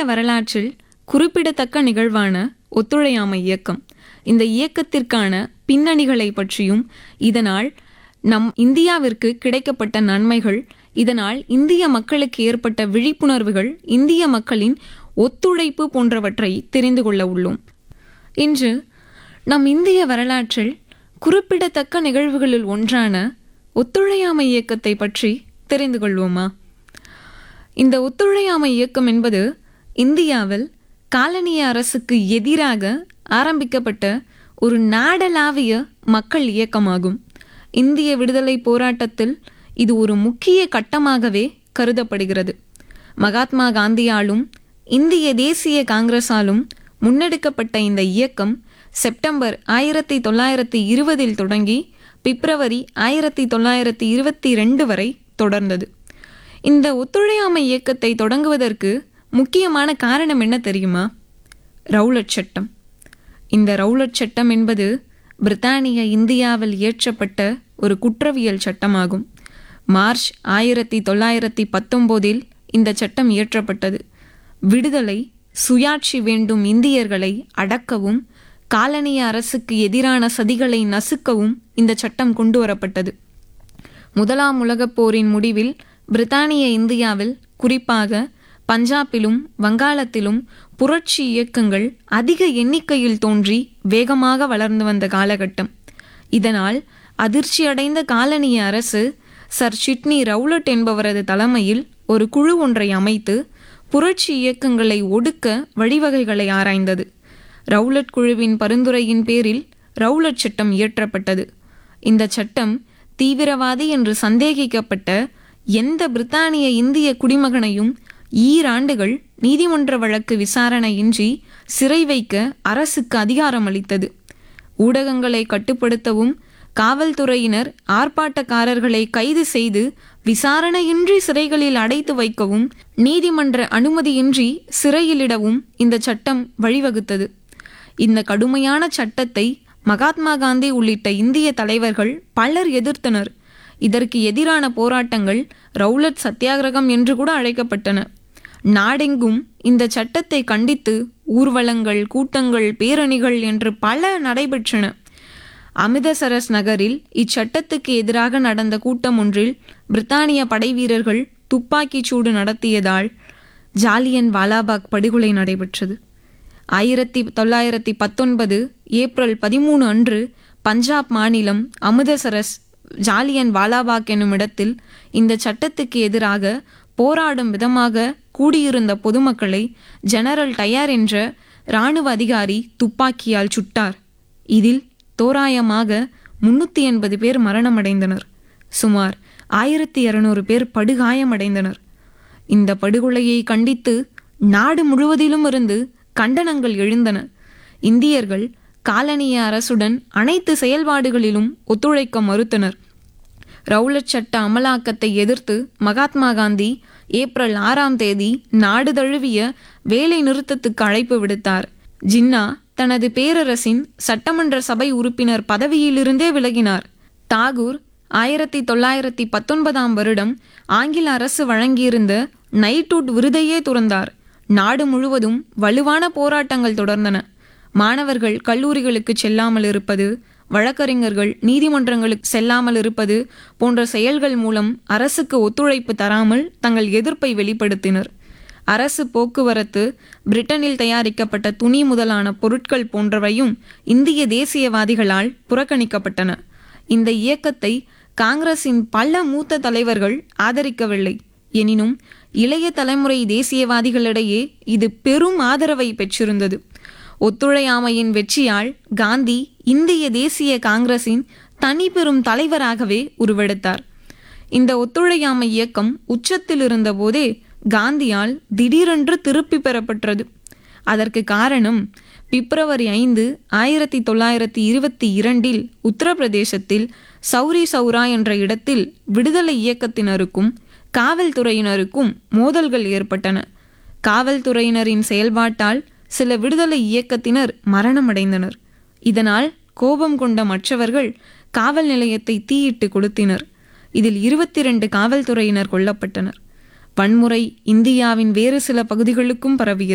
வரலாற்றில் குறிப்பிடத்தக்க நிகழ்வான ஒத்துழையாமை இயக்கம் இந்த இயக்கத்திற்கான பின்னணிகளை பற்றியும் இதனால் நம் இந்தியாவிற்கு கிடைக்கப்பட்ட நன்மைகள் இதனால் இந்திய மக்களுக்கு ஏற்பட்ட விழிப்புணர்வுகள் இந்திய மக்களின் ஒத்துழைப்பு போன்றவற்றை தெரிந்து கொள்ள உள்ளோம் இன்று நம் இந்திய வரலாற்றில் குறிப்பிடத்தக்க நிகழ்வுகளில் ஒன்றான ஒத்துழையாமை இயக்கத்தை பற்றி தெரிந்து கொள்வோமா இந்த ஒத்துழையாமை இயக்கம் என்பது இந்தியாவில் காலனிய அரசுக்கு எதிராக ஆரம்பிக்கப்பட்ட ஒரு நாடளாவிய மக்கள் இயக்கமாகும் இந்திய விடுதலை போராட்டத்தில் இது ஒரு முக்கிய கட்டமாகவே கருதப்படுகிறது மகாத்மா காந்தியாலும் இந்திய தேசிய காங்கிரஸாலும் முன்னெடுக்கப்பட்ட இந்த இயக்கம் செப்டம்பர் ஆயிரத்தி தொள்ளாயிரத்தி இருபதில் தொடங்கி பிப்ரவரி ஆயிரத்தி தொள்ளாயிரத்தி இருபத்தி ரெண்டு வரை தொடர்ந்தது இந்த ஒத்துழையாமை இயக்கத்தை தொடங்குவதற்கு முக்கியமான காரணம் என்ன தெரியுமா ரவுலட் சட்டம் இந்த ரவுலட் சட்டம் என்பது பிரித்தானிய இந்தியாவில் இயற்றப்பட்ட ஒரு குற்றவியல் சட்டமாகும் மார்ச் ஆயிரத்தி தொள்ளாயிரத்தி பத்தொம்போதில் இந்த சட்டம் இயற்றப்பட்டது விடுதலை சுயாட்சி வேண்டும் இந்தியர்களை அடக்கவும் காலனிய அரசுக்கு எதிரான சதிகளை நசுக்கவும் இந்த சட்டம் கொண்டு வரப்பட்டது முதலாம் உலகப் போரின் முடிவில் பிரித்தானிய இந்தியாவில் குறிப்பாக பஞ்சாபிலும் வங்காளத்திலும் புரட்சி இயக்கங்கள் அதிக எண்ணிக்கையில் தோன்றி வேகமாக வளர்ந்து வந்த காலகட்டம் இதனால் அதிர்ச்சியடைந்த காலனிய அரசு சர் சிட்னி ரவுலட் என்பவரது தலைமையில் ஒரு குழு ஒன்றை அமைத்து புரட்சி இயக்கங்களை ஒடுக்க வழிவகைகளை ஆராய்ந்தது ரவுலட் குழுவின் பரிந்துரையின் பேரில் ரவுலட் சட்டம் இயற்றப்பட்டது இந்த சட்டம் தீவிரவாதி என்று சந்தேகிக்கப்பட்ட எந்த பிரித்தானிய இந்திய குடிமகனையும் ஈராண்டுகள் நீதிமன்ற வழக்கு விசாரணையின்றி சிறை வைக்க அரசுக்கு அதிகாரம் அளித்தது ஊடகங்களை கட்டுப்படுத்தவும் காவல்துறையினர் ஆர்ப்பாட்டக்காரர்களை கைது செய்து விசாரணையின்றி சிறைகளில் அடைத்து வைக்கவும் நீதிமன்ற அனுமதியின்றி சிறையிலிடவும் இந்த சட்டம் வழிவகுத்தது இந்த கடுமையான சட்டத்தை மகாத்மா காந்தி உள்ளிட்ட இந்திய தலைவர்கள் பலர் எதிர்த்தனர் இதற்கு எதிரான போராட்டங்கள் ரவுலட் சத்தியாகிரகம் என்று கூட அழைக்கப்பட்டன நாடெங்கும் இந்த சட்டத்தை கண்டித்து ஊர்வலங்கள் கூட்டங்கள் பேரணிகள் என்று பல நடைபெற்றன அமிர்தசரஸ் நகரில் இச்சட்டத்துக்கு எதிராக நடந்த கூட்டம் ஒன்றில் பிரித்தானிய படைவீரர்கள் துப்பாக்கிச் சூடு நடத்தியதால் ஜாலியன் வாலாபாக் படுகொலை நடைபெற்றது ஆயிரத்தி தொள்ளாயிரத்தி பத்தொன்பது ஏப்ரல் பதிமூணு அன்று பஞ்சாப் மாநிலம் அமிர்தசரஸ் ஜாலியன் வாலாபாக் என்னும் இடத்தில் இந்த சட்டத்துக்கு எதிராக போராடும் விதமாக கூடியிருந்த பொதுமக்களை ஜெனரல் டயர் என்ற இராணுவ அதிகாரி துப்பாக்கியால் சுட்டார் இதில் தோராயமாக முன்னூற்றி எண்பது பேர் மரணமடைந்தனர் சுமார் ஆயிரத்தி இருநூறு பேர் படுகாயமடைந்தனர் இந்த படுகொலையை கண்டித்து நாடு முழுவதிலும் இருந்து கண்டனங்கள் எழுந்தன இந்தியர்கள் காலனிய அரசுடன் அனைத்து செயல்பாடுகளிலும் ஒத்துழைக்க மறுத்தனர் ரவுலட் சட்ட அமலாக்கத்தை எதிர்த்து மகாத்மா காந்தி ஏப்ரல் ஆறாம் தேதி நாடு தழுவிய வேலை நிறுத்தத்துக்கு அழைப்பு விடுத்தார் ஜின்னா தனது பேரரசின் சட்டமன்ற சபை உறுப்பினர் பதவியிலிருந்தே விலகினார் தாகூர் ஆயிரத்தி தொள்ளாயிரத்தி பத்தொன்பதாம் வருடம் ஆங்கில அரசு வழங்கியிருந்த நைட்வுட் விருதையே துறந்தார் நாடு முழுவதும் வலுவான போராட்டங்கள் தொடர்ந்தன மாணவர்கள் கல்லூரிகளுக்கு செல்லாமல் இருப்பது வழக்கறிஞர்கள் நீதிமன்றங்களுக்கு செல்லாமல் இருப்பது போன்ற செயல்கள் மூலம் அரசுக்கு ஒத்துழைப்பு தராமல் தங்கள் எதிர்ப்பை வெளிப்படுத்தினர் அரசு போக்குவரத்து பிரிட்டனில் தயாரிக்கப்பட்ட துணி முதலான பொருட்கள் போன்றவையும் இந்திய தேசியவாதிகளால் புறக்கணிக்கப்பட்டன இந்த இயக்கத்தை காங்கிரசின் பல மூத்த தலைவர்கள் ஆதரிக்கவில்லை எனினும் இளைய தலைமுறை தேசியவாதிகளிடையே இது பெரும் ஆதரவை பெற்றிருந்தது ஒத்துழையாமையின் வெற்றியால் காந்தி இந்திய தேசிய காங்கிரசின் தனி பெரும் தலைவராகவே உருவெடுத்தார் இந்த ஒத்துழையாமை இயக்கம் உச்சத்தில் இருந்தபோதே காந்தியால் திடீரென்று திருப்பி பெறப்பட்டது அதற்கு காரணம் பிப்ரவரி ஐந்து ஆயிரத்தி தொள்ளாயிரத்தி இருபத்தி இரண்டில் உத்தரப்பிரதேசத்தில் சௌரி சௌரா என்ற இடத்தில் விடுதலை இயக்கத்தினருக்கும் காவல்துறையினருக்கும் மோதல்கள் ஏற்பட்டன காவல்துறையினரின் செயல்பாட்டால் சில விடுதலை இயக்கத்தினர் மரணமடைந்தனர் இதனால் கோபம் கொண்ட மற்றவர்கள் காவல் நிலையத்தை தீயிட்டு கொளுத்தினர் இதில் இருபத்தி ரெண்டு காவல்துறையினர் கொல்லப்பட்டனர் வன்முறை இந்தியாவின் வேறு சில பகுதிகளுக்கும் பரவியது